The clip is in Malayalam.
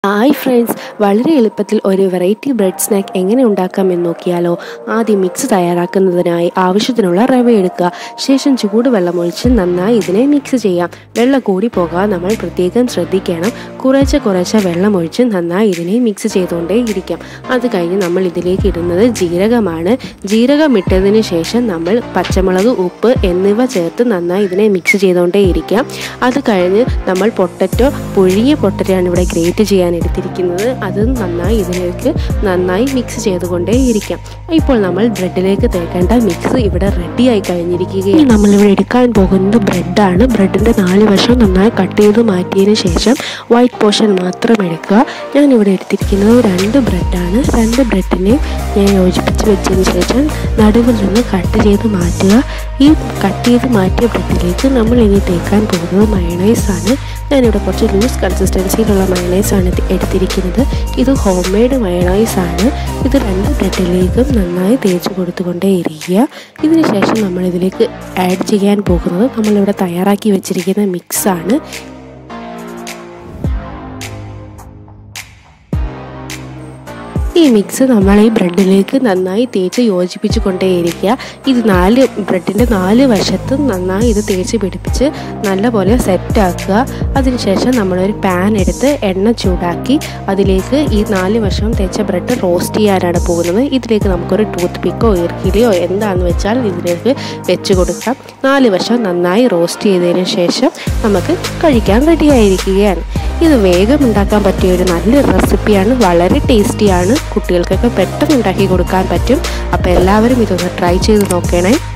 ഹായ് ഫ്രണ്ട്സ് വളരെ എളുപ്പത്തിൽ ഒരു വെറൈറ്റി ബ്രെഡ് സ്നാക്ക് എങ്ങനെ ഉണ്ടാക്കാമെന്ന് നോക്കിയാലോ ആദ്യം മിക്സ് തയ്യാറാക്കുന്നതിനായി ആവശ്യത്തിനുള്ള റവ എടുക്കുക ശേഷം ചൂടുവെള്ളം ഒഴിച്ച് നന്നായി ഇതിനെ മിക്സ് ചെയ്യാം വെള്ളം കൂടി പോകാൻ നമ്മൾ പ്രത്യേകം ശ്രദ്ധിക്കണം കുറേശ്ശെ കുറേശ്ശെ വെള്ളം ഒഴിച്ച് നന്നായി ഇതിനെ മിക്സ് ചെയ്തുകൊണ്ടേ ഇരിക്കാം അത് കഴിഞ്ഞ് നമ്മൾ ഇതിലേക്ക് ഇടുന്നത് ജീരകമാണ് ജീരകം ഇട്ടതിന് ശേഷം നമ്മൾ പച്ചമുളക് ഉപ്പ് എന്നിവ ചേർത്ത് നന്നായി ഇതിനെ മിക്സ് ചെയ്തുകൊണ്ടേ ഇരിക്കാം അത് കഴിഞ്ഞ് നമ്മൾ പൊട്ടറ്റോ പുഴുങ്ങിയ പൊട്ടറ്റോയാണ് ഇവിടെ ഗ്രേറ്റ് ചെയ്യാൻ എടുത്തിരിക്കുന്നത് അത് നന്നായി ഇതിലേക്ക് നന്നായി മിക്സ് ചെയ്തുകൊണ്ടേ ഇരിക്കാം ഇപ്പോൾ നമ്മൾ ബ്രെഡിലേക്ക് തേക്കേണ്ട മിക്സ് ഇവിടെ റെഡിയായി കഴിഞ്ഞിരിക്കുകയാണ് നമ്മളിവിടെ എടുക്കാൻ പോകുന്നത് ബ്രെഡാണ് ബ്രെഡിൻ്റെ നാല് വശം നന്നായി കട്ട് ചെയ്ത് മാറ്റിയതിന് ശേഷം വൈറ്റ് പോർഷൻ മാത്രം എടുക്കുക ഞാൻ ഇവിടെ എടുത്തിരിക്കുന്നത് രണ്ട് ബ്രെഡാണ് രണ്ട് ബ്രെഡിനെ ഞാൻ യോജിപ്പിച്ച് വെച്ചതിന് ശേഷം നടുവിൽ നിന്ന് കട്ട് ചെയ്ത് മാറ്റുക ഈ കട്ട് ചെയ്ത് മാറ്റിയ ബ്രെഡിലേക്ക് നമ്മൾ ഇനി തേക്കാൻ പോകുന്നത് മയണൈസാണ് ഞാനിവിടെ കുറച്ച് ലൂസ് കൺസിസ്റ്റൻസിയിലുള്ള മയണൈസാണ് എടുത്തിരിക്കുന്നത് ഇത് ഹോം മെയ്ഡ് മയണൈസാണ് ഇത് രണ്ട് ബ്രെഡിലേക്കും നന്നായി തേച്ച് കൊടുത്തുകൊണ്ടേ ഇരിക്കുക ഇതിന് ശേഷം നമ്മൾ ഇതിലേക്ക് ആഡ് ചെയ്യാൻ പോകുന്നത് നമ്മളിവിടെ തയ്യാറാക്കി വെച്ചിരിക്കുന്ന മിക്സാണ് ഈ മിക്സ് നമ്മൾ ഈ ബ്രെഡിലേക്ക് നന്നായി തേച്ച് യോജിപ്പിച്ച് കൊണ്ടേയിരിക്കുക ഇത് നാല് ബ്രെഡിൻ്റെ നാല് വശത്തും നന്നായി ഇത് തേച്ച് പിടിപ്പിച്ച് നല്ലപോലെ സെറ്റാക്കുക അതിനുശേഷം നമ്മളൊരു പാൻ എടുത്ത് എണ്ണ ചൂടാക്കി അതിലേക്ക് ഈ നാല് വശവും തേച്ച ബ്രെഡ് റോസ്റ്റ് ചെയ്യാനാണ് പോകുന്നത് ഇതിലേക്ക് നമുക്കൊരു ടൂത്ത് പിക്കോ ഈർക്കിലിയോ എന്താണെന്ന് വെച്ചാൽ ഇതിലേക്ക് വെച്ച് കൊടുക്കാം നാല് വശം നന്നായി റോസ്റ്റ് ചെയ്തതിന് ശേഷം നമുക്ക് കഴിക്കാൻ റെഡിയായിരിക്കുകയാണ് ഇത് വേഗം ഉണ്ടാക്കാൻ പറ്റിയ ഒരു നല്ല റെസിപ്പിയാണ് വളരെ ടേസ്റ്റിയാണ് കുട്ടികൾക്കൊക്കെ പെട്ടെന്ന് ഉണ്ടാക്കി കൊടുക്കാൻ പറ്റും അപ്പോൾ എല്ലാവരും ഇതൊന്ന് ട്രൈ ചെയ്ത് നോക്കണേ